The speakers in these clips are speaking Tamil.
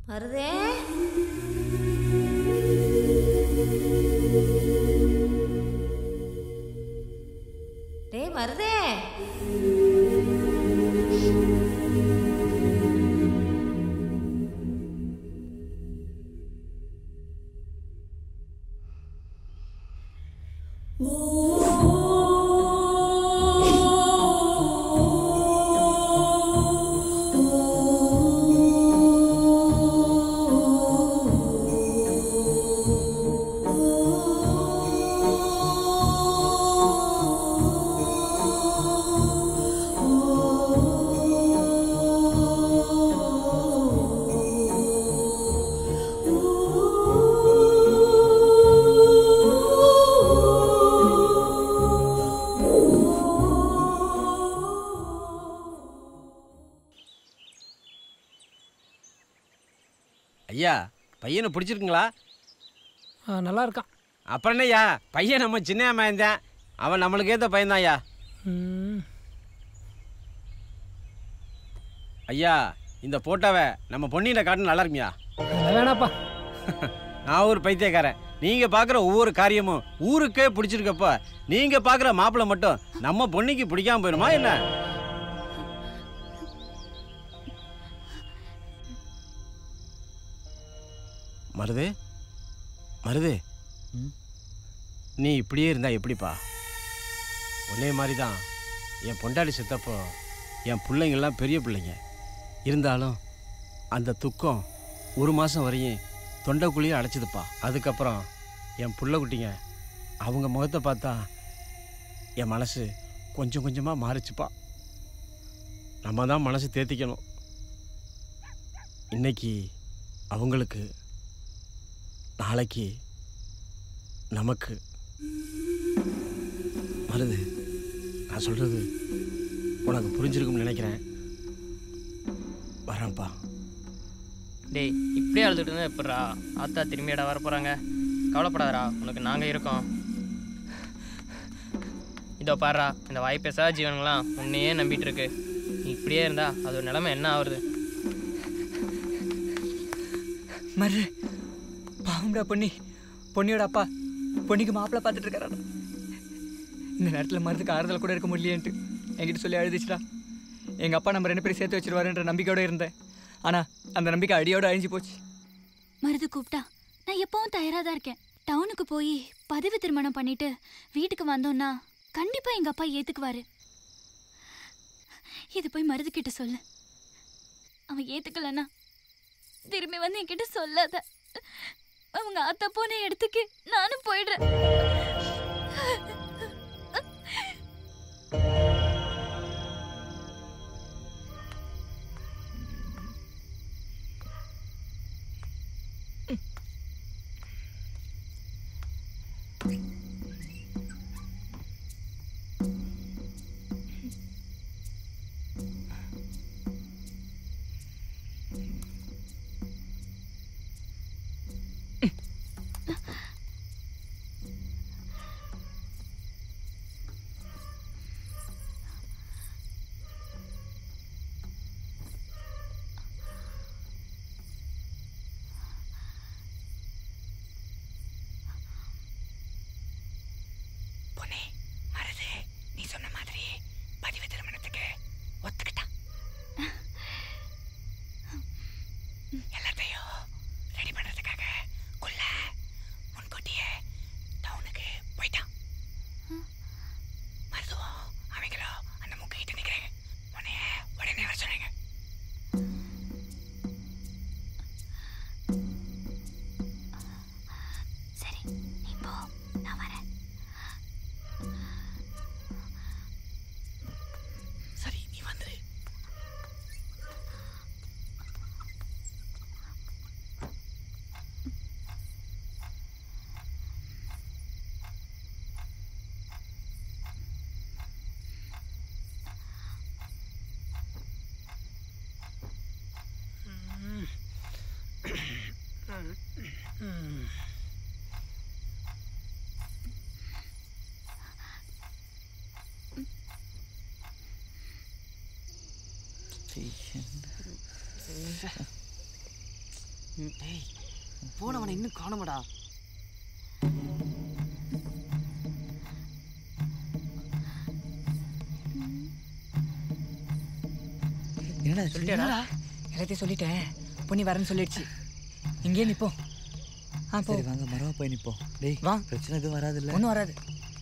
வருதே டேய் வருதே ஐயா பையனை பிடிச்சிருக்குங்களா ஆ, நல்லா இருக்கான் அப்புறம் என்னய்யா பையன் நம்ம சின்ன மயன்தான் அவன் நம்மளுக்கு ஏற்ற பையன்தான் ஐயா ம், ஐயா இந்த போட்டோவை நம்ம பொன்னியில் காட்டு நல்லா இருக்குமியா அதெல்லாம் வேணாப்பா நான் ஒரு பைத்தியக்காரன் நீங்கள் பார்க்குற ஒவ்வொரு காரியமும் ஊருக்கே பிடிச்சிருக்கப்ப நீங்கள் பார்க்குற மாப்பிள்ளை மட்டும் நம்ம பொண்ணுக்கு பிடிக்காம போயிடுமா என்ன மருது மருது நீ இப்படியே இருந்தா எப்படிப்பா ஒன்னே மாதிரி தான் என் பொண்டாடி செத்தப்போ என் பிள்ளைங்கள்லாம் பெரிய பிள்ளைங்க இருந்தாலும் அந்த துக்கம் ஒரு மாதம் வரையும் தொண்டைக்குள்ளேயே அடைச்சிதுப்பா அதுக்கப்புறம் என் புள்ள குட்டிங்க அவங்க முகத்தை பார்த்தா என் மனசு கொஞ்சம் கொஞ்சமாக மாறிச்சுப்பா நம்ம தான் மனசு தேத்திக்கணும் இன்னைக்கு அவங்களுக்கு நாளைக்கு நமக்கு மருது நான் சொல்கிறது உனக்கு புரிஞ்சிருக்கும்னு நினைக்கிறேன் வரேன்ப்பா டேய் இப்படியே அழுதுட்டு இருந்தா எப்படிரா ஆத்தா திரும்பியடா வர போகிறாங்க கவலைப்படாதடா உனக்கு நாங்கள் இருக்கோம் இதோ பாருடா இந்த வாய் பேசாத ஜீவனுங்களாம் உன்னையே நம்பிட்டு இருக்கு நீ இப்படியே இருந்தா அதோட நிலைமை என்ன ஆகுறது மர்ரு பாவம்டா பொன்னி பொன்னியோட அப்பா பொன்னிக்கு மாப்பிள்ளை பார்த்துட்டு இருக்காரா இந்த நேரத்தில் மருந்துக்கு ஆறுதல் கூட இருக்க முடியலையேன்ட்டு என்கிட்ட சொல்லி அழுதுச்சுடா எங்கள் அப்பா நம்ம ரெண்டு பேரும் சேர்த்து வச்சிருவாருன்ற நம்பிக்கையோட இருந்தேன் ஆனால் அந்த நம்பிக்கை அடியோட அழிஞ்சு போச்சு மருது கூப்பிட்டா நான் எப்பவும் தயாரா தான் இருக்கேன் டவுனுக்கு போய் பதவி திருமணம் பண்ணிட்டு வீட்டுக்கு வந்தோம்னா கண்டிப்பா எங்க அப்பா ஏத்துக்குவாரு இது போய் மருது கிட்ட சொல்லு அவன் ஏத்துக்கலன்னா திரும்பி வந்து என்கிட்ட சொல்லாத அவங்க ஆத்தா போன இடத்துக்கு நானும் போயிடுறேன் பொன்னே மருது நீ சொன்ன மாதிரி பதிவு திருமணத்துக்கு ஒத்துக்கிட்டான் எல்லாத்தையும் ரெடி பண்ணுறதுக்காக குள்ள முன்கூட்டியே டவுனுக்கு போயிட்டான் மருதுவும் அவங்களும் அந்த முக்கிட்ட நிற்கிறேன் உன்னைய உடனே வர சொன்னீங்க சரி நீ போ நான் வரேன் சரி நீ வந்துரு டேய் போனவனை இன்னும் காணோமடா என்னடா சொல்லிட்டியாடா? என்னடா? எல்லாத்தையும் சொல்லிட்டேன் பொன்னி வரேன்னு சொல்லிடுச்சு இங்கேயே நிப்போம் ஆ போ சரி வாங்க மரமா போய் நிப்போம் டேய் வா. பிரச்சனை எதுவும் வராதுல்ல ஒன்றும் வராது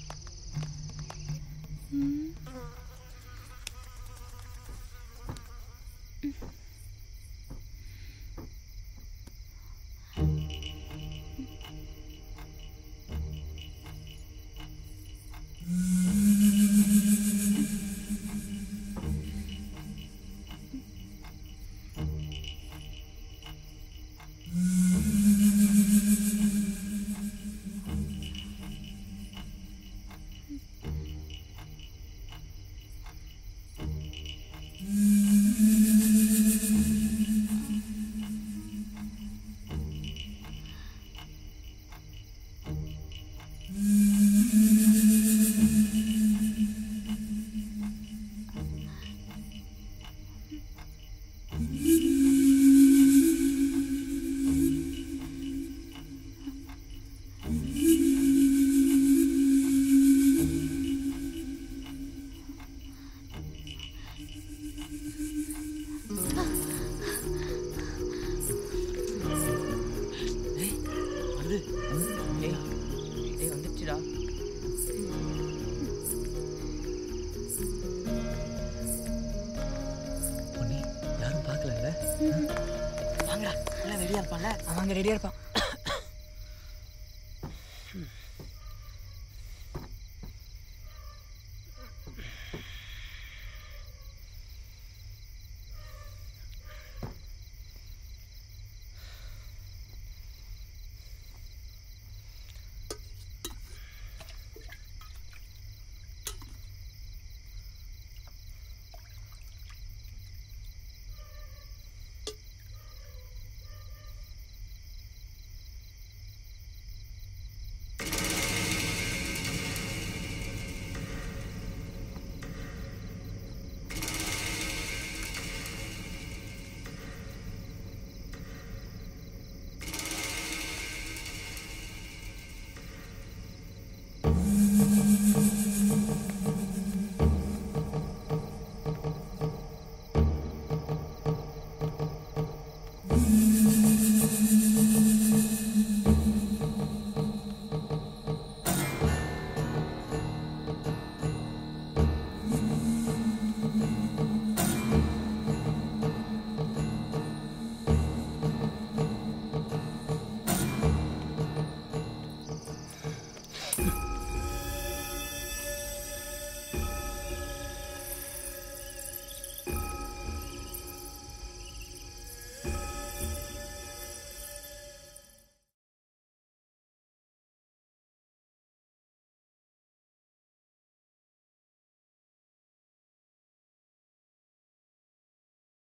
டேய் டேய் வந்துடுச்சுடா பொன்னி யாரும் பார்க்கலல்ல வாங்கடா எல்லாம் ரெடியா இருப்பான்ல அவங்க ரெடியா இருப்பான்